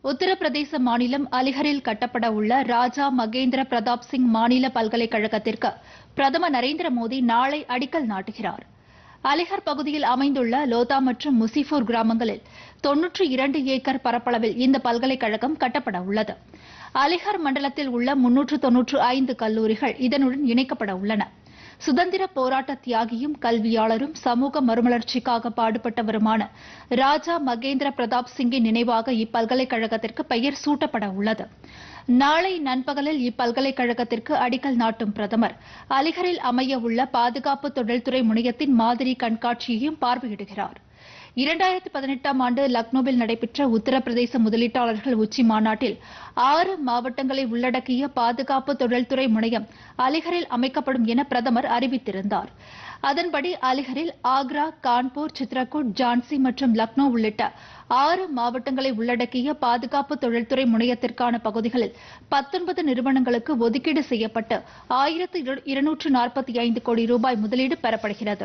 உத்தரப்பிரதேச மாநிலம் அலிகரில் கட்டப்பட உள்ள ராஜா மகேந்திர பிரதாப் சிங் மாநில பல்கலைக்கழகத்திற்கு பிரதமர் நரேந்திர மோடி நாளை அடிக்கல் நாட்டுகிறார் அலிகர் பகுதியில் அமைந்துள்ள லோதா மற்றும் முசிஃபூர் கிராமங்களில் தொன்னூற்றி இரண்டு ஏக்கர் பரப்பளவில் இந்த பல்கலைக்கழகம் கட்டப்பட உள்ளது அலிகர் மண்டலத்தில் உள்ள முன்னூற்று தொன்னூற்று ஐந்து கல்லூரிகள் இதனுடன் இணைக்கப்பட உள்ளன சுதந்திர போராட்ட தியாகியும் கல்வியாளரும் சமூக மறுமலர்ச்சிக்காக பாடுபட்டவருமான ராஜா மகேந்திர பிரதாப் சிங்கின் நினைவாக இப்பல்கலைக்கழகத்திற்கு பெயர் சூட்டப்பட உள்ளது நாளை நண்பகலில் இப்பல்கலைக்கழகத்திற்கு அடிக்கல் நாட்டும் பிரதமர் அலிகரில் அமைய உள்ள பாதுகாப்பு தொழில்துறை முனையத்தின் மாதிரி கண்காட்சியையும் பார்வையிடுகிறார் இரண்டாயிரத்தி பதினெட்டாம் ஆண்டு லக்னோவில் நடைபெற்ற உத்தரப்பிரதேச முதலீட்டாளர்கள் உச்சி மாநாட்டில் ஆறு மாவட்டங்களை உள்ளடக்கிய பாதுகாப்பு தொழில்துறை முனையம் அலிகரில் அமைக்கப்படும் என பிரதமர் அறிவித்திருந்தார் அதன்படி அலிகரில் ஆக்ரா கான்பூர் சித்ரகூட் ஜான்சி மற்றும் லக்னோ உள்ளிட்ட ஆறு மாவட்டங்களை உள்ளடக்கிய பாதுகாப்பு தொழில்துறை முனையத்திற்கான பகுதிகளில் பத்தொன்பது நிறுவனங்களுக்கு ஒதுக்கீடு செய்யப்பட்டு ஆயிரத்து இருநூற்று நாற்பத்தி ஐந்து கோடி ரூபாய் முதலீடு பெறப்படுகிறது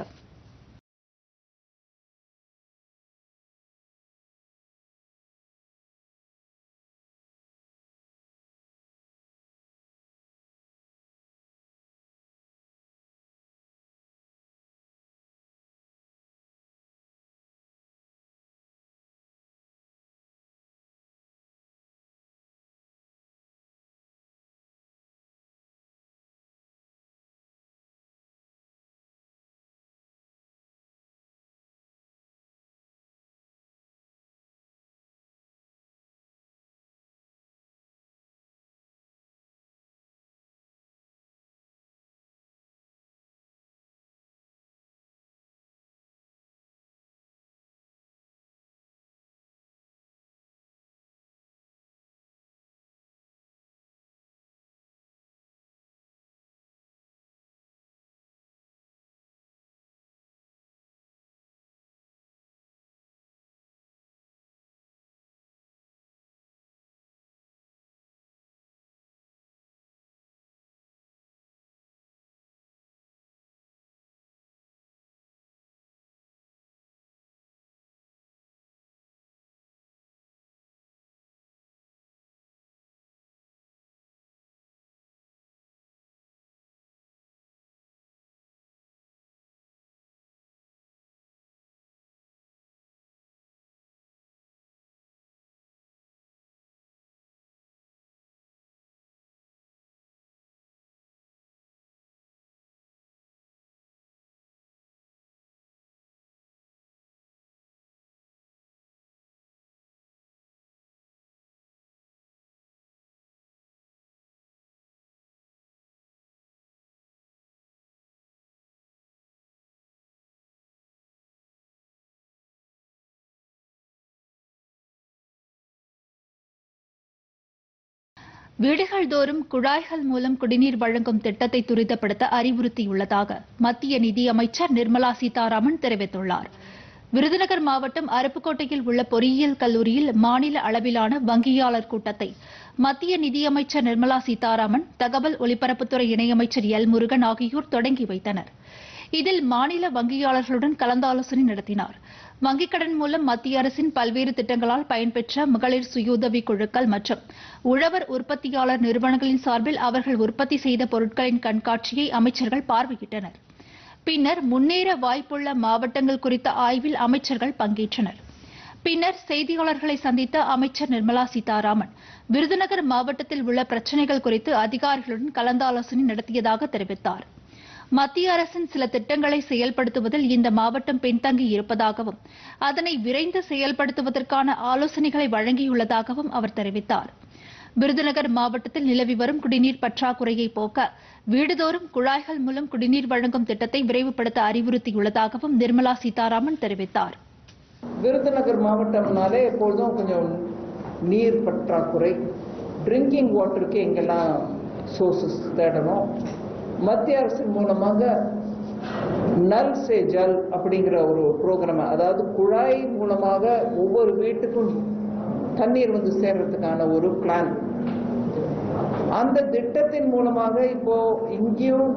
வீடுகள் தோறும் குழாய்கள் மூலம் குடிநீர் வழங்கும் திட்டத்தை துரிதப்படுத்த அறிவுறுத்தியுள்ளதாக மத்திய நிதியமைச்சர் நிர்மலா சீதாராமன் தெரிவித்துள்ளார் விருதுநகர் மாவட்டம் அருப்புக்கோட்டையில் உள்ள பொறியியல் கல்லூரியில் மாநில அளவிலான வங்கியாளர் கூட்டத்தை மத்திய நிதியமைச்சர் நிர்மலா சீதாராமன் தகவல் ஒலிபரப்புத்துறை இணையமைச்சர் எல் முருகன் ஆகியோர் தொடங்கி வைத்தனர் இதில் மாநில வங்கியாளர்களுடன் கலந்தாலோசனை நடத்தினார் வங்கிக் கடன் மூலம் மத்திய அரசின் பல்வேறு திட்டங்களால் பயன்பெற்ற மகளிர் சுயுதவி குழுக்கள் மற்றும் உழவர் உற்பத்தியாளர் நிறுவனங்களின் சார்பில் அவர்கள் உற்பத்தி செய்த பொருட்களின் கண்காட்சியை அமைச்சர்கள் பார்வையிட்டனர் பின்னர் முன்னேற வாய்ப்புள்ள மாவட்டங்கள் குறித்த ஆய்வில் அமைச்சர்கள் பங்கேற்றனர் பின்னர் செய்தியாளர்களை சந்தித்த அமைச்சர் நிர்மலா சீதாராமன் விருதுநகர் மாவட்டத்தில் உள்ள பிரச்சினைகள் குறித்து அதிகாரிகளுடன் கலந்தாலோசனை நடத்தியதாக தெரிவித்தார் மத்திய அரசின் சில திட்டங்களை செயல்படுத்துவதில் இந்த மாவட்டம் பின்தங்கி இருப்பதாகவும் அதனை விரைந்து செயல்படுத்துவதற்கான ஆலோசனைகளை வழங்கியுள்ளதாகவும் அவர் தெரிவித்தார் விருதுநகர் மாவட்டத்தில் நிலவி வரும் குடிநீர் பற்றாக்குறையை போக்க வீடுதோறும் குழாய்கள் மூலம் குடிநீர் வழங்கும் திட்டத்தை விரைவுபடுத்த அறிவுறுத்தியுள்ளதாகவும் நிர்மலா சீதாராமன் தெரிவித்தார் விருதுநகர் மாவட்டம்னாலே எப்பொழுதும் கொஞ்சம் நீர் பற்றாக்குறை ட்ரிங்கிங் வாட்டருக்கு எங்கெல்லாம் சோர்சஸ் தேடணும் மத்திய அரசின் மூலமாக நல் சே ஜல் அப்படிங்கிற ஒரு ப்ரோக்ராம் அதாவது குழாய் மூலமாக ஒவ்வொரு வீட்டுக்கும் தண்ணீர் வந்து சேர்றதுக்கான ஒரு பிளான் அந்த திட்டத்தின் மூலமாக இப்போ இங்கேயும்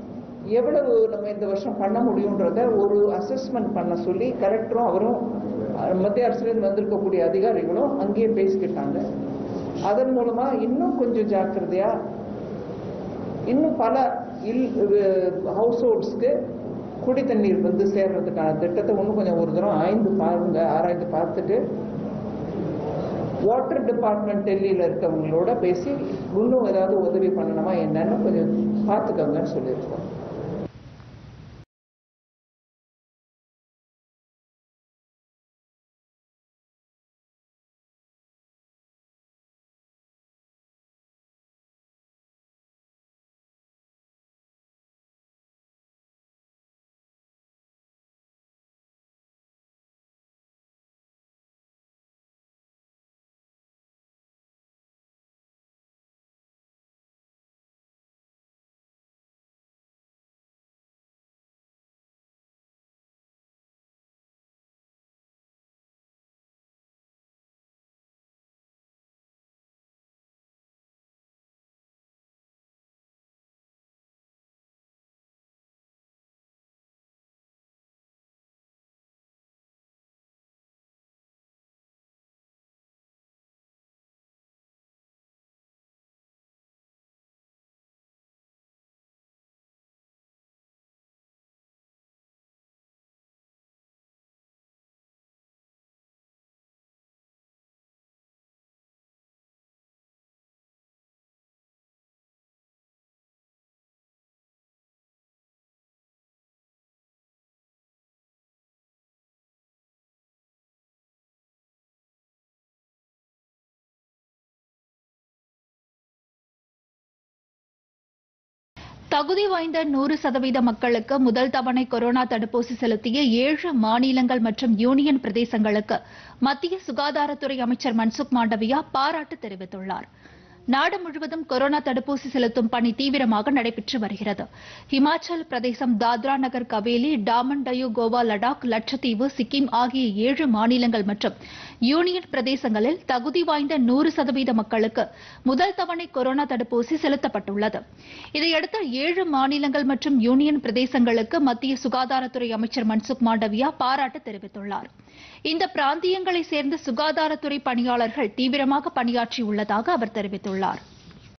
எவ்வளவு நம்ம இந்த வருஷம் பண்ண முடியுன்றத ஒரு அசஸ்மெண்ட் பண்ண சொல்லி கலெக்டரும் அவரும் அஹ், மத்திய அரசுலேருந்து வந்திருக்கக்கூடிய அதிகாரிகளும் அங்கேயே பேசிக்கிட்டாங்க அதன் மூலமா இன்னும் கொஞ்சம் ஜாக்கிரதையா இன்னும் பல இல் ஹவுஸ் ஹோல்ட்ஸ்க்கு குடி தண்ணீர் வந்து சேர்றதுக்கான திட்டத்தை இன்னும் கொஞ்சம் ஒரு தரம் ஆய்ந்து பாருங்க ஆராய்ந்து பார்த்துட்டு வாட்டர் டிபார்ட்மெண்ட் டெல்லியில் இருக்கவங்களோட பேசி இன்னும் ஏதாவது உதவி பண்ணணுமா என்னன்னு கொஞ்சம் பார்த்துக்கோங்கன்னு சொல்லியிருக்கோம் தகுதி வாய்ந்த நூறு சதவீத மக்களுக்கு முதல் தவணை கொரோனா தடுப்பூசி செலுத்திய ஏழு மாநிலங்கள் மற்றும் யூனியன் பிரதேசங்களுக்கு மத்திய சுகாதாரத்துறை அமைச்சர் மன்சுக் மாண்டவியா பாராட்டு தெரிவித்துள்ளார் நாடு முழுவதும் கொரோனா தடுப்பூசி செலுத்தும் பணி தீவிரமாக நடைபெற்று வருகிறது ஹிமாச்சல் பிரதேசம் தாத்ரா நகர் கவேலி டாமன் டயூ கோவா லடாக் லட்சத்தீவு சிக்கிம் ஆகிய ஏழு மாநிலங்கள் மற்றும் யூனியன் பிரதேசங்களில் தகுதி வாய்ந்த நூறு சதவீத மக்களுக்கு முதல் தவணை கொரோனா தடுப்பூசி செலுத்தப்பட்டுள்ளது இதையடுத்து ஏழு மாநிலங்கள் மற்றும் யூனியன் பிரதேசங்களுக்கு மத்திய சுகாதாரத்துறை அமைச்சர் மன்சுக் மாண்டவியா பாராட்டு தெரிவித்துள்ளார் இந்த பிராந்தியங்களைச் சேர்ந்த சுகாதாரத்துறை பணியாளர்கள் தீவிரமாக பணியாற்றியுள்ளதாக அவர் தெரிவித்துள்ளார்